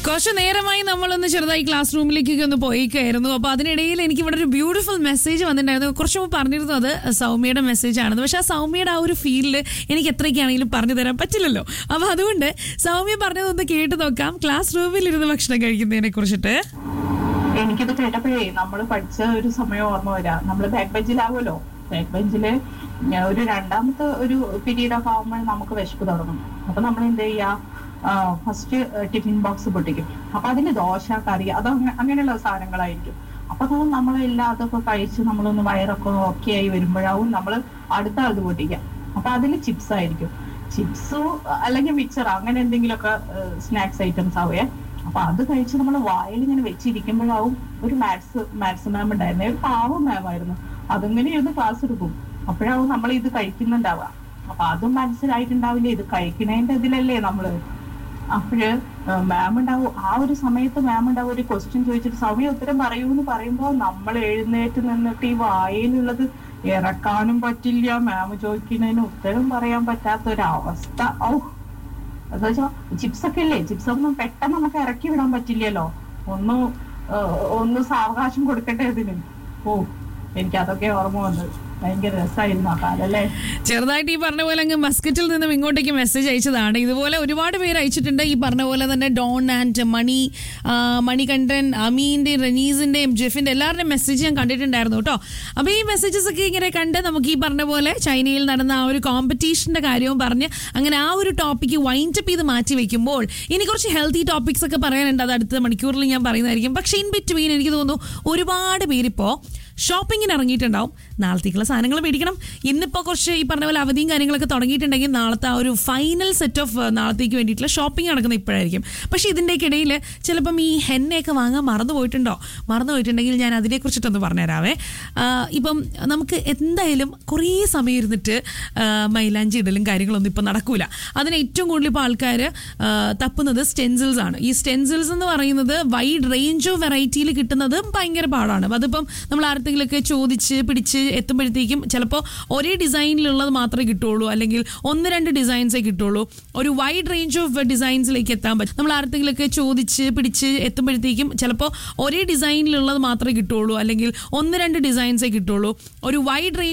കുറച്ച് നേരമായി നമ്മളൊന്ന് ചെറുതായി ക്ലാസ് റൂമിലേക്കൊക്കെ ഒന്ന് പോയിക്കായിരുന്നു അപ്പൊ അതിനിടയിൽ എനിക്ക് ഇവിടെ ഒരു ബ്യൂട്ടിഫുൾ മെസ്സേജ് വന്നിട്ടുണ്ടായിരുന്നു കുറച്ച് മുമ്പ് പറഞ്ഞിരുന്നു അത് സൗമ്യയുടെ മെസ്സേജ് ആണെന്ന് പക്ഷെ ആ സൗമ്യയുടെ ആ ഒരു ഫീലിൽ എനിക്ക് എത്രയ്ക്കാണെങ്കിലും പറഞ്ഞു തരാൻ പറ്റില്ലല്ലോ അപ്പൊ അതുകൊണ്ട് സൗമ്യ പറഞ്ഞതൊന്ന് കേട്ട് നോക്കാം ക്ലാസ് റൂമിൽ ഇരുന്ന് ഭക്ഷണം കഴിക്കുന്നതിനെ കുറിച്ചിട്ട് എനിക്കിത് കേട്ടപ്പോഴേ നമ്മൾ പഠിച്ച ഒരു സമയം ഓർമ്മ വരാ നമ്മൾ ബാക്ക് ബെഞ്ചിലാവുമല്ലോ ബാക്ക് ബെഞ്ചില് ഞാൻ ഒരു രണ്ടാമത്തെ ഒരു പീരീഡ് ഒക്കെ ആകുമ്പോൾ നമുക്ക് വിശപ്പ് തുടങ്ങും അപ്പൊ നമ്മൾ എന്ത് ചെയ്യാ ഫസ്റ്റ് ടിഫിൻ ബോക്സ് പൊട്ടിക്കും അപ്പൊ അതിന് ദോശ കറി അത് അങ്ങ- അങ്ങനെയുള്ള സാധനങ്ങളായിരിക്കും അപ്പൊ അത് നമ്മളെല്ലാം അതൊക്കെ കഴിച്ച് നമ്മളൊന്ന് വയറൊക്കെ ഓക്കെ ആയി വരുമ്പോഴാവും നമ്മൾ അടുത്ത അത് പൊട്ടിക്കാം അപ്പൊ അതിൽ ചിപ്സ് ആയിരിക്കും ചിപ്സോ അല്ലെങ്കിൽ മിക്സർ അങ്ങനെ എന്തെങ്കിലുമൊക്കെ സ്നാക്സ് ഐറ്റംസ് ആവുകയെ അപ്പൊ അത് കഴിച്ച് നമ്മൾ വായിൽ ഇങ്ങനെ വെച്ചിരിക്കുമ്പോഴാവും ഒരു മാത്സ് മാത്സ് മാം ഉണ്ടായിരുന്നേ ഒരു പാവം മാം ആയിരുന്നു അതിങ്ങനെ ഇരുന്ന് ക്ലാസ് എടുക്കും അപ്പോഴാവും നമ്മൾ ഇത് കഴിക്കുന്നുണ്ടാവുക അപ്പൊ അതും മനസ്സിലായിട്ടുണ്ടാവില്ലേ ഇത് കഴിക്കണേന്റെ ഇതിലല്ലേ നമ്മള് അപ്പോഴ് മാം ഉണ്ടാവും ആ ഒരു സമയത്ത് മാം ഉണ്ടാവും ഒരു ക്വസ്റ്റ്യൻ ചോദിച്ചിട്ട് സമയം ഉത്തരം പറയൂ എന്ന് പറയുമ്പോ നമ്മൾ എഴുന്നേറ്റ് നിന്നിട്ട് ഈ വായിലുള്ളത് ഇറക്കാനും പറ്റില്ല മാം ചോദിക്കുന്നതിന് ഉത്തരം പറയാൻ പറ്റാത്ത ഒരു അവസ്ഥ ഔ എന്താ വെച്ചാ ചിപ്സ് ഒക്കെ ഇല്ലേ ചിപ്സ് ഒന്നും പെട്ടെന്ന് നമുക്ക് ഇറക്കി വിടാൻ പറ്റില്ലല്ലോ ഒന്ന് ഏഹ്, ഒന്ന് സാവകാശം കൊടുക്കട്ടെ ഇതിന് ഓ എനിക്ക് അതൊക്കെ ഓർമ്മ വന്നത് ഭയങ്കര രസമായിരുന്നു ആ കാലം അല്ലേ ചെറുതായിട്ട് ഈ പറഞ്ഞ പോലെ അങ്ങ് മസ്കറ്റിൽ നിന്നും ഇങ്ങോട്ടേക്ക് മെസ്സേജ് അയച്ചതാണ് ഇതുപോലെ ഒരുപാട് പേര് അയച്ചിട്ടുണ്ട് ഈ പറഞ്ഞ പോലെ തന്നെ ഡോൺ ആൻഡ് മണി ആ, മണികണ്ഠൻ അമീന്റെയും റനീസിന്റെയും ജെഫിന്റെ എല്ലാവരുടെയും മെസ്സേജ് ഞാൻ കണ്ടിട്ടുണ്ടായിരുന്നു കേട്ടോ അപ്പൊ ഈ മെസ്സേജസ് ഒക്കെ ഇങ്ങനെ കണ്ട് നമുക്ക് ഈ പറഞ്ഞ പോലെ ചൈനയിൽ നടന്ന ആ ഒരു കോമ്പറ്റീഷന്റെ കാര്യവും പറഞ്ഞ് അങ്ങനെ ആ ഒരു ടോപ്പിക്ക് വൈൻഡ് അപ്പ് ചെയ്ത് മാറ്റി വെക്കുമ്പോൾ ഇനി കുറച്ച് ഹെൽത്തി ടോപ്പിക്സ് ഒക്കെ പറയാനുണ്ട് അത് അടുത്ത മണിക്കൂറിൽ ഞാൻ പറയുന്നതായിരിക്കും പക്ഷേ ഇൻ ബിറ്റ്വീൻ എനിക്ക് തോന്നുന്നു ഒരുപാട് പേരിപ്പോ ഷോപ്പിങ്ങിന് ഇറങ്ങിയിട്ടുണ്ടാവും നാളത്തേക്കുള്ള സാധനങ്ങൾ മേടിക്കണം ഇന്നിപ്പോൾ കുറച്ച് ഈ പറഞ്ഞ പോലെ അവധിയും കാര്യങ്ങളൊക്കെ തുടങ്ങിയിട്ടുണ്ടെങ്കിൽ നാളത്തെ ആ ഒരു ഫൈനൽ സെറ്റ് ഓഫ് നാളത്തേക്ക് വേണ്ടിയിട്ടുള്ള ഷോപ്പിംഗ് നടക്കുന്ന ഇപ്പോഴായിരിക്കും പക്ഷേ ഇതിൻ്റെയൊക്കെ ഇടയിൽ ചിലപ്പം ഈ ഹെന്നയൊക്കെ വാങ്ങാൻ മറന്നു പോയിട്ടുണ്ടോ മറന്നു പോയിട്ടുണ്ടെങ്കിൽ ഞാൻ അതിനെക്കുറിച്ചിട്ടൊന്ന് പറഞ്ഞുതരാവേ ആ, ഇപ്പം നമുക്ക് എന്തായാലും കുറേ സമയം ഇരുന്നിട്ട് ആ, മൈലാഞ്ചി ഇടലും കാര്യങ്ങളൊന്നും ഇപ്പം നടക്കൂല അതിന് ഏറ്റവും കൂടുതൽ ഇപ്പോൾ ആൾക്കാർ തപ്പുന്നത് സ്റ്റെൻസിൽസ് ആണ് ഈ സ്റ്റെൻസിൽസ് എന്ന് പറയുന്നത് വൈഡ് റേഞ്ച് ഓഫ് വെറൈറ്റിയിൽ കിട്ടുന്നത് ഭയങ്കര പാടാണ് അപ്പം നമ്മൾ ആർക്കെങ്കിലുമൊക്കെ ചോദിച്ച് പിടിച്ച് എത്തുമ്പോഴത്തേക്കും ചിലപ്പോൾ ഒരേ ഡിസൈനിലുള്ളത് മാത്രമേ കിട്ടുള്ളൂ അല്ലെങ്കിൽ ഒന്ന് രണ്ട് ഡിസൈൻസേ കിട്ടുള്ളൂ ഒരു വൈഡ് റേഞ്ച് ഓഫ് ഡിസൈൻസിലേക്ക് എത്താൻ പറ്റും നമ്മൾ ആർക്കെങ്കിലുമൊക്കെ ചോദിച്ച് പിടിച്ച് എത്തുമ്പോഴത്തേക്കും ചിലപ്പോൾ ഒരേ ഡിസൈനിലുള്ളത് മാത്രമേ കിട്ടുള്ളൂ അല്ലെങ്കിൽ ഒന്ന് രണ്ട് ഡിസൈൻസേ കിട്ടുള്ളൂ ഒരു വൈഡ് റേഞ്ച്